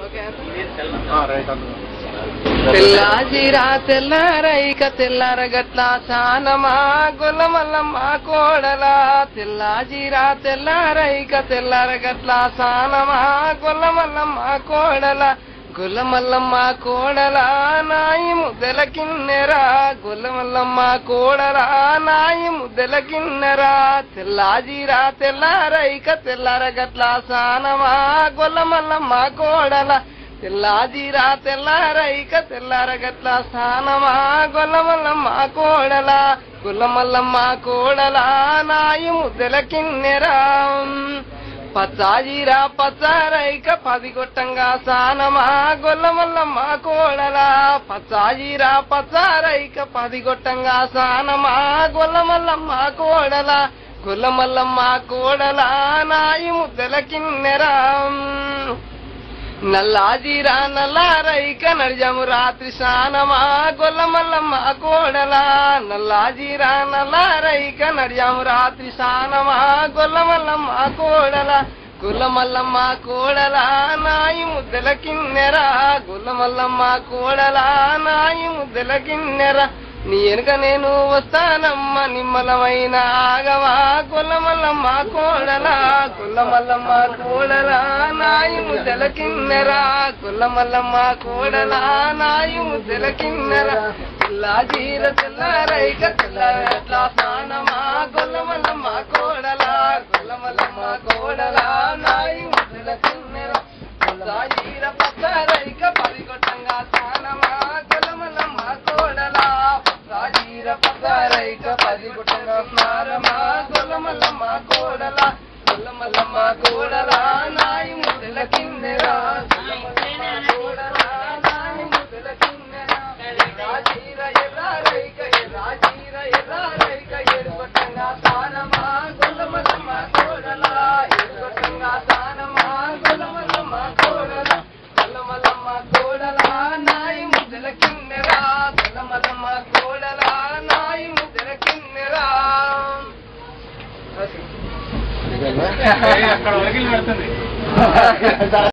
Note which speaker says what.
Speaker 1: right అందులో
Speaker 2: తెల్లాజిరా తెల్లారైక తెల్లార గట్ల సానమా గొల్లమల్లమ్మ కోడలా తెల్లాజిరా తెల్లారైక తెల్లార గట్ల సానమా గొల్లమల్లమ్మ కోడలా గొల్లమల్లమ్మ కోడలా నాయి ముద్దల కిన్నెరా గొల్లమల్లమ్మ కోడలా నాయి ముద్దల కిన్నెరా తెల్లాజిరా తెల్లారైక తెల్లార గట్ల సానమా గొల్లమల్లమ్మ కోడలా తెల్లాదిరా తెల్లారైక తెల్లారగట్ల స్నానమా గొల్లమల్లమ్మ కోడల గుల్లమల్లమ్మ కోడల నాయి ముద్దల కిన్నెరా పచ్చాజీరా పచ్చారైక పది గొట్టంగా స్నానమా గొల్లమల్లమ్మ కోడల పచ్చాజీరా పచ్చారైక పది గొట్టంగా స్నానమా గొల్లమల్లమ్మ కోడల గుల్లమల్లమ్మ కోడల నాయి ముద్దల కిన్నెరా నల్లాజీరా నల్లారైక నడిజము రాత్రి స్నానమా గొల్లమల్లమ్మ కోడలా నల్లాజీరా నల్లారైక నడిజము రాత్రి స్నానమా గొల్లమల్లమ్మ కోడలా గుల్లమల్లమ్మ కోడలా నాయి ముద్దల కిన్నెరా గుల్లమల్లమ్మ కోడలా నాయి ముద్దల కిన్నెరా నీ వెనుక నేను వస్తానమ్మ నిమ్మలమైన ఆగవా గొల్లమల్లమ్మ కోడలా గొల్లమల్లమ్మ కోడలా నాయి ముద్దల కిన్నెరా గొల్లమల్లమ్మ కోడలా నాయి ముద్దల కిన్నెరా తెల్లాజీర తెల్లారైక తెల్లారట్లా స్నానమా గొల్లమల్లమ్మ కోడలా గొల్లమల్లమ్మ కోడలా నాయి ముద్దల కిన్నెరా తెల్లాజీర పచ్చరైక పరిగొట్టంగా స్నానమా గొల్లమల్లమ్మ కోడలా రాజీర పసారైక పది గుట్టంగ స్నారమా గొల్లమల్లమ్మ కోడల గొల్లమల్లమ్మ కోడల నాయి ముద్దల కిందెరా గొల్లమల్లమ్మ కోడల నాయి ముద్దల కిందెరా రాజీర ఎల్లారైక రాజీర ఎల్లారైక ఏడు గుట్టంగ స్నారమా గొల్లమల్లమ్మ కోడల ఏడు గుట్టంగ స్నారమా గొల్లమల్లమ్మ కోడల గొల్లమల్లమ్మ కోడల నాయి ముద్దల కిందెరా గొల్లమల్లమ్మ కోడల నాయి ముద్దల కిందెరా
Speaker 1: అక్కడ వగిలి పెడుతుంది